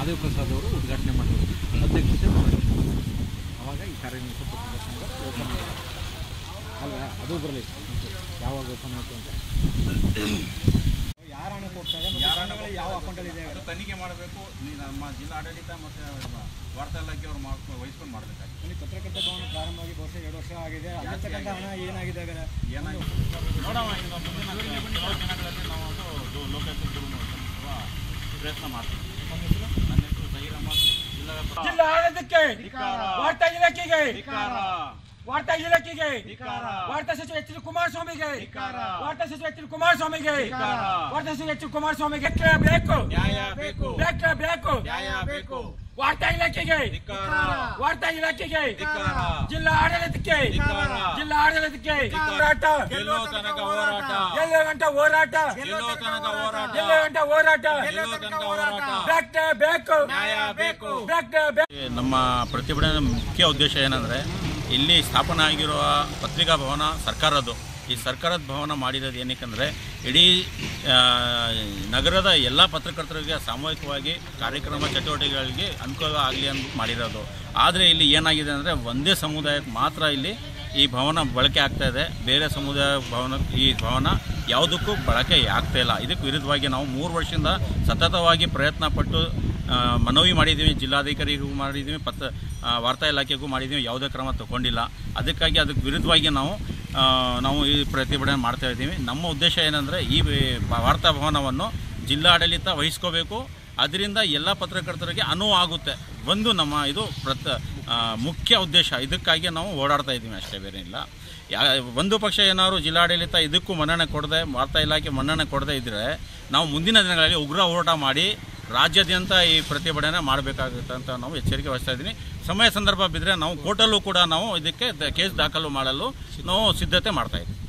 ಮಹಾದೇವ್ ಪ್ರಸಾದ್ ಅವರು ಉದ್ಘಾಟನೆ ಮಾಡಿದ್ರು ಅಧ್ಯಕ್ಷತೆ ವಹಿಸಿದ್ರು. ಅವಾಗ ಈ ಕಾರ್ಯನಿರತ ಪತ್ರಿಕಾ ಸಂಘ ಓಪನ್ ಆಗಿದೆ ಅಲ್ವಾ ಅದು ಬರಲಿ ಯಾವಾಗ ಓಪನ್ ಆಯಿತು ಅಂತ ಯಾರ ಹಣ ಕೊಡ್ತಾರೆ ಯಾರ ಹಣ ಹಣಗಳು ಯಾವ ಅಕೌಂಟಲ್ಲಿ ಇದೆ ಅದು ತನಿಖೆ ಮಾಡಬೇಕು ನಮ್ಮ ಜಿಲ್ಲಾಡಳಿತ ಮತ್ತು ವಾರ್ತಾ ಇಲಾಖೆ ಅವರು ಮಾಡ್ಕೊಂಡು ವಹಿಸ್ಕೊಂಡು ಮಾಡಬೇಕಾಗಿ ಇಲ್ಲಿ ಪತ್ರಕರ್ತ ಭವನ ಪ್ರಾರಂಭವಾಗಿ ಬಹುಶಃ ಎರಡು ವರ್ಷ ಆಗಿದೆ ಅಲ್ಲಿರ್ತಕ್ಕಂಥ ಹಣ ಏನಾಗಿದೆ ಹಾಗಾದ್ರೆ? ಏನಾಗಿ ನೋಡೋಣ ಈಗ ಮುಂದಿನ ಕೆಲವು ದಿನಗಳಲ್ಲಿ ನಾವು ಅದು ಲೋಕಾಯುಕ್ತ ದೂರು ಸಲ್ಲಿಸುವ ಪ್ರಯತ್ನ ಮಾಡ್ತೀವಿ ನನ್ನ ಹೆಸರು ಜಹೀರ್ ಅಹಮದ್ ಜಿಲ್ಲಾ ವ್ಯಾಪಾರ ಜಿಲ್ಲಾ ಆಡಳಿತಕ್ಕೆ ಧಿಕ್ಕಾರ. ವಾರ್ತಾ ಇಲಾಖೆಗೆ ಧಿಕ್ಕಾರ. ವಾರ್ತಾ ಇಲಾಖೆಗೆ ಧಿಕ್ಕಾರ. ವಾರ್ತಾ ಸಚಿವ ಎಚ್ ಡಿ ಕುಮಾರಸ್ವಾಮಿಗೆ ಧಿಕ್ಕಾರ. ವಾರ್ತಾ ಸಚಿವ ಎಚ್ ಡಿ ಕುಮಾರಸ್ವಾಮಿಗೆ ಧಿಕ್ಕಾರ. ವಾರ್ತಾ ಸಚಿವ ಎಚ್ ಡಿ ಕುಮಾರಸ್ವಾಮಿಗೆ ಬೇಕೇ ಬೇಕು ನ್ಯಾಯ ಬೇಕು ಬೇಕೇ ಬೇಕು ನ್ಯಾಯ ಬೇಕು ವಾರ್ತಾ ಇಲಾಖೆಗೆ ಧಿಕ್ಕಾರ. ವಾರ್ತಾ ಇಲಾಖೆಗೆ ಧಿಕ್ಕಾರ. ಜಿಲ್ಲಾ ಆಡಳಿತಕ್ಕೆ ಧಿಕ್ಕಾರ. ಜಿಲ್ಲಾ ಆಡಳಿತಕ್ಕೆ ಧಿಕ್ಕಾರ. ಹೋರಾಟ ಗೆಲ್ಲೋ ತನಕ ಹೋರಾಟ ಗೆಲ್ಲೋ ಗಂಟ ಹೋರಾಟ ಗೆಲ್ಲೋ ತನಕ ಹೋರಾಟ ಗೆಲ್ಲೋ ಗಂಟ ಹೋರಾಟ ಗೆಲ್ಲೋ ತನಕ ಹೋರಾಟ ಬೇಕೇ ಬೇಕು ನ್ಯಾಯ ಬೇಕು ಬೇಕೇ ಬೇಕು ನಮ್ಮ ಪ್ರತಿಭಟನೆ ಮುಖ್ಯ ಉದ್ದೇಶ ಏನಂದರೆ ಇಲ್ಲಿ ಸ್ಥಾಪನೆ ಆಗಿರುವ ಪತ್ರಿಕಾ ಭವನ ಸರ್ಕಾರದ್ದು ಈ ಸರ್ಕಾರದ ಭವನ ಮಾಡಿರೋದು ಏನಕ್ಕೆಂದರೆ ಇಡೀ ಆ, ನಗರದ ಎಲ್ಲ ಪತ್ರಕರ್ತರಿಗೆ ಸಾಮೂಹಿಕವಾಗಿ ಕಾರ್ಯಕ್ರಮ ಚಟುವಟಿಕೆಗಳಿಗೆ ಅನುಕೂಲ ಆಗಲಿ ಅಂತ ಮಾಡಿರೋದು ಆದರೆ ಇಲ್ಲಿ ಏನಾಗಿದೆ ಅಂದರೆ ಒಂದೇ ಸಮುದಾಯಕ್ಕೆ ಮಾತ್ರ ಇಲ್ಲಿ ಈ ಭವನ ಬಳಕೆ ಆಗ್ತಾ ಇದೆ ಬೇರೆ ಸಮುದಾಯ ಭವನ ಈ ಭವನ ಯಾವುದಕ್ಕೂ ಬಳಕೆ ಆಗ್ತಾ ಇಲ್ಲ ಇದಕ್ಕೆ ವಿರುದ್ಧವಾಗಿ ನಾವು ಮೂರು ವರ್ಷದಿಂದ ಸತತವಾಗಿ ಪ್ರಯತ್ನ ಪಟ್ಟು ಆ, ಮನವಿ ಮಾಡಿದ್ದೀವಿ ಜಿಲ್ಲಾಧಿಕಾರಿಗೂ ಮಾಡಿದ್ದೀವಿ ಪತ್ರ ಆ, ವಾರ್ತಾ ಇಲಾಖೆಗೂ ಮಾಡಿದ್ದೀವಿ ಯಾವುದೇ ಕ್ರಮ ತಗೊಂಡಿಲ್ಲ ಅದಕ್ಕಾಗಿ ಅದಕ್ಕೆ ವಿರುದ್ಧವಾಗಿ ನಾವು ಆ, ನಾವು ಈ ಪ್ರತಿಭಟನೆ ಮಾಡ್ತಾ ಇದ್ದೀವಿ ನಮ್ಮ ಉದ್ದೇಶ ಏನಂದರೆ ಈ ವಿ- ವಾರ್ತಾ ಭವನವನ್ನು ಜಿಲ್ಲಾಡಳಿತ ವಹಿಸ್ಕೋಬೇಕು ಅದರಿಂದ ಎಲ್ಲ ಪತ್ರಕರ್ತರಿಗೆ ಅನುವು ಆಗುತ್ತೆ ಒಂದು ನಮ್ಮ ಇದು ಪ್ರತ ಆ, ಮುಖ್ಯ ಉದ್ದೇಶ ಇದಕ್ಕಾಗಿ ನಾವು ಓಡಾಡ್ತಾ ಇದ್ದೀವಿ ಅಷ್ಟೇ ಬೇರೆ ಇಲ್ಲ ಯಾ ಒಂದು ಪಕ್ಷ ಏನಾದ್ರು ಜಿಲ್ಲಾಡಳಿತ ಇದಕ್ಕೂ ಮನ್ನಣೆ ಕೊಡದೆ ವಾರ್ತಾ ಇಲಾಖೆ ಮನ್ನಣೆ ಕೊಡದೇ ಇದ್ದರೆ ನಾವು ಮುಂದಿನ ದಿನಗಳಲ್ಲಿ ಉಗ್ರ ಹೋರಾಟ ಮಾಡಿ ರಾಜ್ಯಾದ್ಯಂತ ಈ ಪ್ರತಿಭಟನೆ ಮಾಡಬೇಕಾಗುತ್ತೆ ಅಂತ ನಾವು ಎಚ್ಚರಿಕೆ ವಹಿಸ್ತಾ ಇದ್ದೀನಿ ಸಮಯ ಸಂದರ್ಭ ಬಿದ್ದರೆ ನಾವು ಕೋರ್ಟಲ್ಲೂ ಕೂಡ ನಾವು ಇದಕ್ಕೆ ದ- ಕೇಸ್ ದಾಖಲು ಮಾಡಲು ನಾವು ಸಿದ್ಧತೆ ಮಾಡ್ತಾ ಇದ್ದೀವಿ